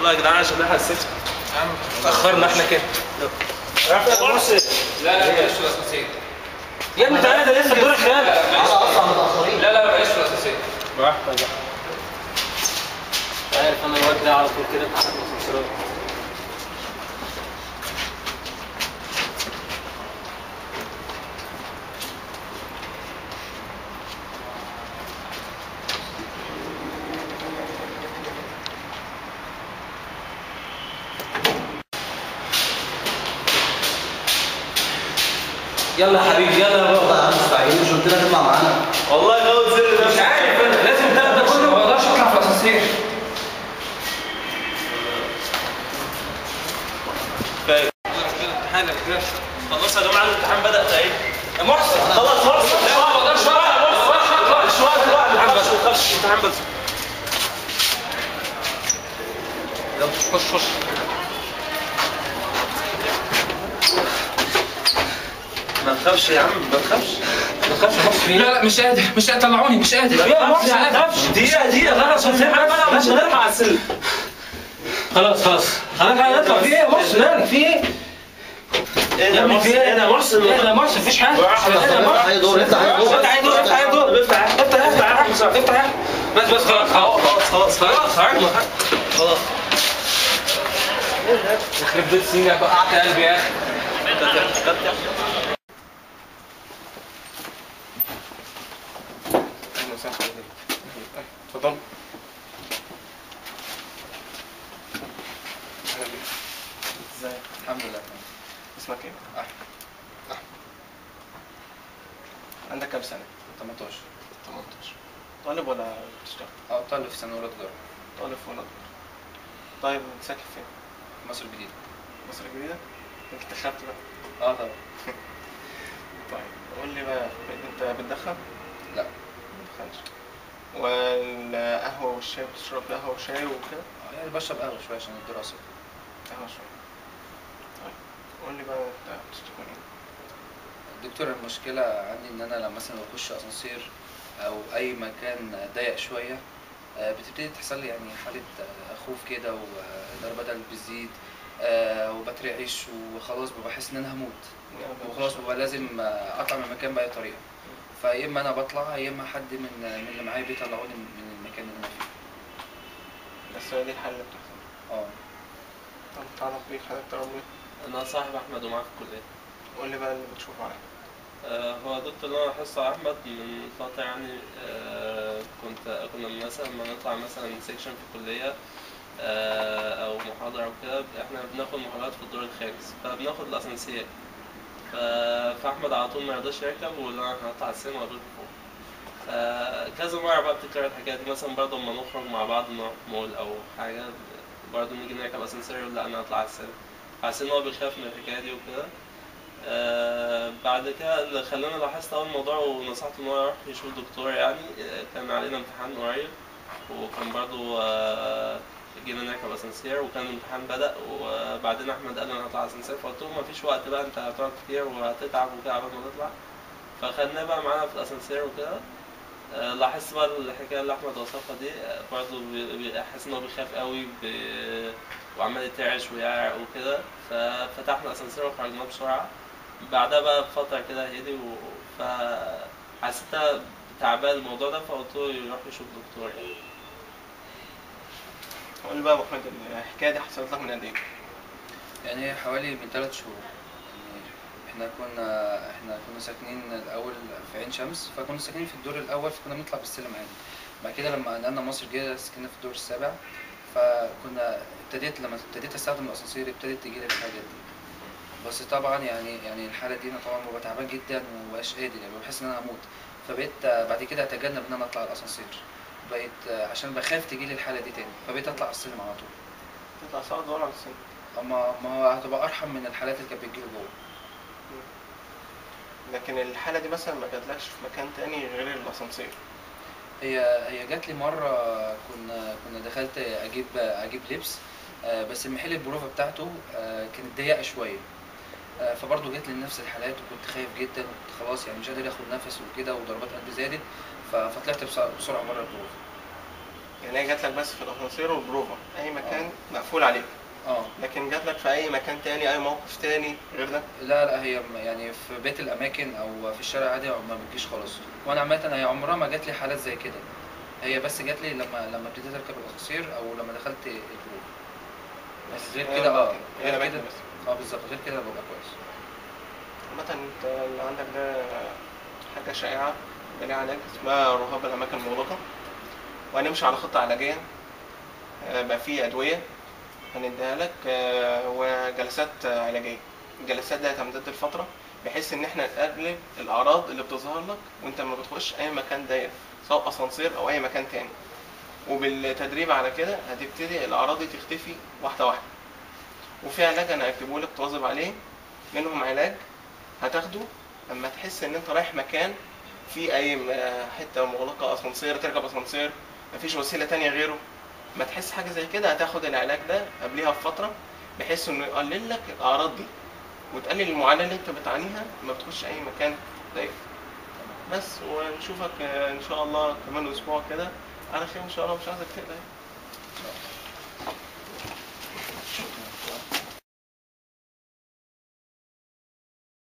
يلا يا جدعان عشان نلحق السكس اتاخرنا احنا كده لا لا بلاش في الاساسيه يا ابني تعالى ده لسه الدور الخامس لا لا بلاش في الاساسيه براحتك مش عارف انا الواد ده على طول كده بتاع الاسانسيرات يلا يا حبيبي يلا يا بابا يا عم مستعجلين مش قلت لك اطلع معانا والله غاوي الزر ده مش عارف انا لازم تاخد ده ما كله اقدرش اطلع في الاساسيه كفايه امتحان يا كده خلاص يا جماعه الامتحان بدا اهي يا محسن خلاص محسن لا ما اقدرش اطلع ما اقدرش اطلع مش وقت بقى الامتحان بس ما تخافش الامتحان بس يلا خش خش ما تخافش يا عم ما تخافش ما تخافش يا محسن لا لا مش قادر مش قادر طلعوني مش قادر يا محسن ما تخافش دقيقة دقيقة خلاص عشان بقى مش هنلحق على السلم خلاص خلاص خلاص هنطلع في ايه يا محسن مالك في ايه؟ يا ابني في ايه يا محسن؟ ايه يا محسن مفيش حاجة ايه يا محسن؟ اي دور افتح اي دور افتح اي دور افتح اي دور افتح افتح افتح افتح افتح بس بس خلاص خلاص خلاص خلاص خلاص خلاص يخرب بيت سنينك وقعت قلبي يا اخي اتفضل ازاي الحمد لله اسمك ايه؟ احمد عندك كام سنة؟ 18 18 طالب ولا بتشتغل؟ اه طالب في سنه اولى تجاره طالب في ولا طيب ساكن فين؟ مصر الجديده مصر الجديدة؟ انت دخلت بقى اه طبعا طيب قول لي بقى انت بتدخن؟ لا ما بتدخنش والقهوة والشاي بتشرب قهوة وشاي وكده؟ آه، يعني بشرب قهوه شويه عشان الدراسه قهوة شوية طيب قول لي بقى انت بتشتكي من ايه؟ دكتور المشكلة عندي إن أنا لما مثلا بخش أسانسير أو أي مكان ضيق شوية آه، بتبتدي تحصل لي يعني حالة آه، خوف كده وضربات قلب بتزيد آه، وبترعش وخلاص ببقى بحس إن أنا هموت وخلاص ببقى لازم آه، أطلع من المكان بأي طريقة فيا إما أنا بطلع يا إما حد من من اللي معايا بيطلعوني من المكان اللي أنا فيه بس هي دي الحل اللي بتحصل اه طب تعرف بيك حضرتك تعرف بيك انا صاحب احمد ومعاه في الكليه قول لي بقى اللي بتشوفه عليك آه، هو دكتور اللي انا لاحظته على احمد من فتره يعني آه، كنت كنا مثلا لما نطلع مثلا سيكشن في الكليه آه، او محاضره او كده احنا بناخد محاضرات في الدور الخامس فبناخد الاسانسير ف- فاحمد على طول ما يرضاش يركب ويقول انا هطلع السينما وادور فوق فكذا مرة بقى بتكرر الحكاية دي مثلا برضه لما نخرج مع بعض نروح مول أو حاجة برضه نيجي نركب أسانسير يقول لا أنا هطلع على السينما حاسس إن هو بيخاف من الحكاية دي وكده آه بعد كده اللي خلاني لاحظت أول الموضوع ونصحته إن هو يروح يشوف دكتور يعني آه، كان علينا امتحان قريب وكان برضه آه جينا نركب اسانسير وكان الامتحان بدأ وبعدين احمد قال انا هطلع اسانسير فقلت له مفيش وقت بقى انت هتقعد كتير وهتتعب وكده عبال ما تطلع فخدناه بقى معانا في الاسانسير وكده آه، لاحظت بقى الحكايه اللي احمد وصفها دي آه، برضه بي- بي- احس ان هو بيخاف قوي ب- وعمال يترعش ويعرق وكده ففتحنا الاسانسير وخرجناه بسرعه بعدها بقى بفتره كده هدي و... فحسيتها تعبان الموضوع ده فقلت له يروح يشوف دكتور يعني قول لي بقى يا ابو احمد الحكايه دي حصلت لك من قد ايه؟ يعني هي حوالي من ثلاث شهور يعني احنا كنا احنا كنا ساكنين الاول في عين شمس فكنا ساكنين في الدور الاول فكنا بنطلع بالسلم عادي بعد كده لما نقلنا مصر الجديدة سكننا في الدور السابع فكنا ابتديت لما ابتديت استخدم الاسانسير ابتدت تجيلي الحاجات دي بس طبعا يعني يعني الحاله دي انا طبعا ببقى تعبان جدا ومبقاش قادر يعني بحس ان انا هموت فبقيت آه، بعد كده اتجنب ان انا اطلع الاسانسير بقيت آه، عشان بخاف تجيلي الحاله دي تاني فبقيت اطلع على السلم على طول تطلع سوا دور على السن اما ما هو هتبقى ارحم من الحالات اللي كانت بتجيلي جوه لكن الحاله دي مثلا ما جاتلكش في مكان تاني غير الاسانسير هي هي جات لي مره كنا كنا دخلت اجيب اجيب لبس آه، بس المحل البروفه بتاعته آه، كانت ضيقه شويه آه، فبرضه جات لي نفس الحالات وكنت خايف جدا وكنت خلاص يعني مش قادر اخد نفس وكده وضربات قلبي زادت ف- فطلعت بس- بسرعه بره البروفه يعني هي جات لك بس في الاسانسير والبروفا اي مكان مقفول عليك اه لكن جات لك في اي مكان تاني اي موقف تاني غير ده لا لا هي م- يعني في بيت الاماكن او في الشارع عادي ما بتجيش خالص وانا عامه هي عمرها ما جات لي حالات زي كده هي بس جات لي لما لما ابتديت اركب الاسانسير او لما دخلت البروف بس غير هي كده اه الأماكن- هي غير الأماكن كده بس. اه بالظبط غير كده ببقى كويس عامة انت اللي عندك ده حاجة شائعة ليها علاج اسمها رهاب الأماكن المغلقة وهنمشي على خطة علاجية آه، بقى فيه أدوية هنديها لك آه، وجلسات آه، علاجية الجلسات دي هتمتد الفترة بحيث إن احنا نقلل الأعراض اللي بتظهر لك وأنت ما بتخش أي مكان ضيق سواء أسانسير أو أي مكان تاني وبالتدريب على كده هتبتدي الأعراض دي تختفي واحدة واحدة وفي علاج أنا هكتبه لك تواظب عليه منهم علاج هتاخده لما تحس ان انت رايح مكان في اي م- حته مغلقه اسانسير تركب اسانسير مفيش وسيله تانية غيره ما تحس حاجه زي كده هتاخد العلاج ده قبلها بفتره بحيث انه يقلل لك الاعراض دي وتقلل المعاناه اللي انت بتعانيها لما بتخش اي مكان ضيق بس ونشوفك آه، ان شاء الله كمان اسبوع كده على خير ان شاء الله مش عايزك تقلق شكرا